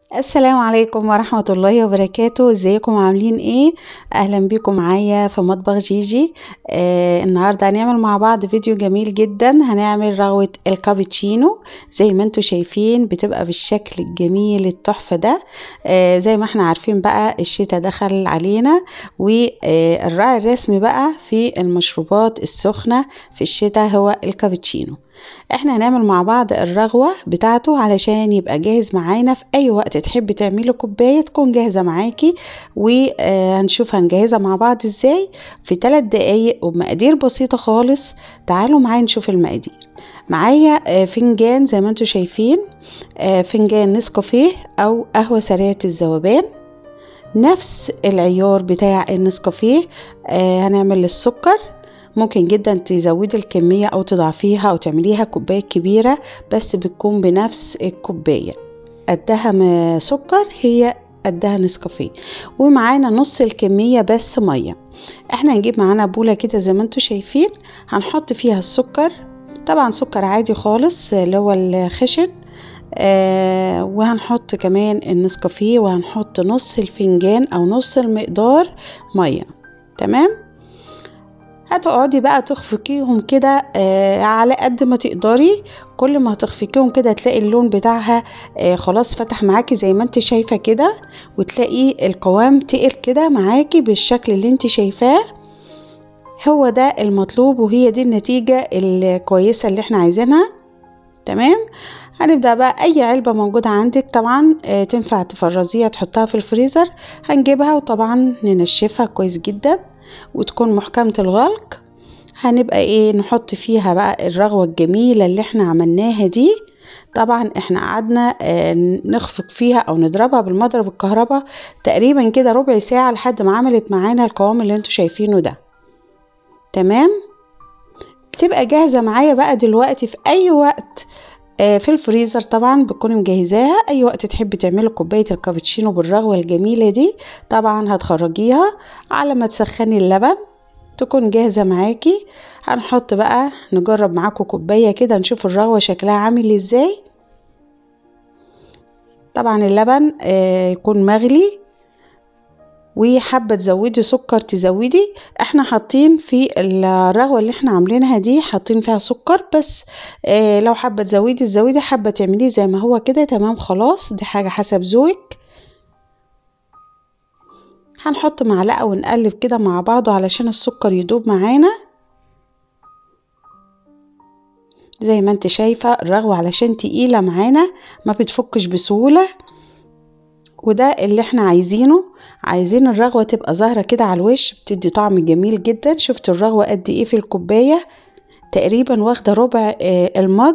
السلام عليكم ورحمة الله وبركاته ازيكم عاملين ايه اهلا بيكم معايا في مطبخ جيجي آه النهاردة هنعمل مع بعض فيديو جميل جدا هنعمل رغوة الكابتشينو زي ما انتم شايفين بتبقى بالشكل الجميل التحفة ده آه زي ما احنا عارفين بقى الشتاء دخل علينا والراعي الرسمي بقى في المشروبات السخنة في الشتاء هو الكابتشينو احنا هنعمل مع بعض الرغوة بتاعته علشان يبقى جاهز معانا في اي وقت تحبي تعملي كوباية تكون جاهزة معاكي وهنشوف هنجهزها مع بعض ازاي في 3 دقايق وبمقادير بسيطة خالص تعالوا معايا نشوف المقادير معايا فنجان زي ما انتم شايفين فنجان نسكافيه او قهوة سريعة الذوبان نفس العيار بتاع النسكافيه هنعمل السكر ممكن جدا تزودي الكمية أو تضعفيها أو تعمليها كوباية كبيرة بس بتكون بنفس الكوباية قدها سكر هي قدها نسكافيه ومعانا نص الكمية بس مية احنا هنجيب معانا بولة كده زي ما انتوا شايفين هنحط فيها السكر طبعا سكر عادي خالص اللي هو الخشن آه وهنحط كمان النسكافيه وهنحط نص الفنجان او نص المقدار ميه تمام هتقعدي بقى تخفقيهم كده آه على قد ما تقدري كل ما هتخفقيهم كده تلاقي اللون بتاعها آه خلاص فتح معاكي زي ما انت شايفه كده وتلاقي القوام تقل كده معاكي بالشكل اللي انت شايفاه هو ده المطلوب وهي دي النتيجه الكويسه اللي احنا عايزينها تمام هنبدأ بقى أي علبة موجودة عندك طبعا آه تنفع تفرزيها تحطها في الفريزر هنجيبها وطبعا ننشفها كويس جدا وتكون محكمة الغلق هنبقى ايه نحط فيها بقى الرغوة الجميلة اللي احنا عملناها دي طبعا احنا قعدنا اه نخفق فيها او نضربها بالمضرب الكهرباء تقريبا كده ربع ساعة لحد ما عملت معانا القوام اللي انتوا شايفينه ده تمام بتبقى جاهزة معايا بقى دلوقتي في اي وقت في الفريزر طبعا بتكوني مجهزاها اي وقت تحبي تعملي كوبايه الكابتشينو بالرغوه الجميله دي طبعا هتخرجيها على ما تسخني اللبن تكون جاهزه معاكي هنحط بقى نجرب معاكم كوبايه كده نشوف الرغوه شكلها عامل ازاي طبعا اللبن يكون مغلي وحابه تزودي سكر تزودي احنا حاطين في الرغوه اللي احنا عاملينها دي حاطين فيها سكر بس اه لو حابه تزودي تزودي حابه تعمليه زي ما هو كده تمام خلاص دي حاجه حسب ذوقك هنحط معلقه ونقلب كده مع بعضه علشان السكر يدوب معانا زي ما انت شايفه الرغوه علشان تقيله معانا ما بتفكش بسهوله وده اللي احنا عايزينه عايزين الرغوة تبقى ظاهرة كده على الوش بتدي طعم جميل جدا شفتوا الرغوة قد ايه في الكوباية تقريبا واخدة ربع المج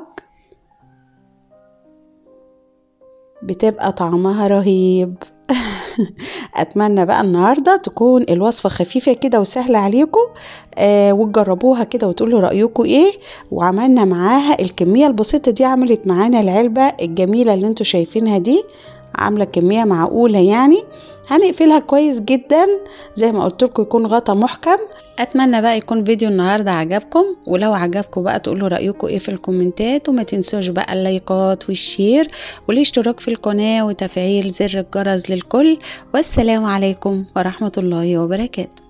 بتبقى طعمها رهيب اتمنى بقى النهارده تكون الوصفه خفيفه كده وسهله عليكم آه وتجربوها كده وتقولوا رايكم ايه وعملنا معاها الكميه البسيطه دي عملت معانا العلبه الجميله اللي انتوا شايفينها دي عامله كميه معقوله يعني هنقفلها كويس جدا زي ما قلت لكم يكون غطا محكم اتمنى بقى يكون فيديو النهارده عجبكم ولو عجبكم بقى تقولوا رايكم ايه في الكومنتات وما تنسوش بقى اللايكات والشير والاشتراك في القناه وتفعيل زر الجرس للكل والسلام عليكم ورحمه الله وبركاته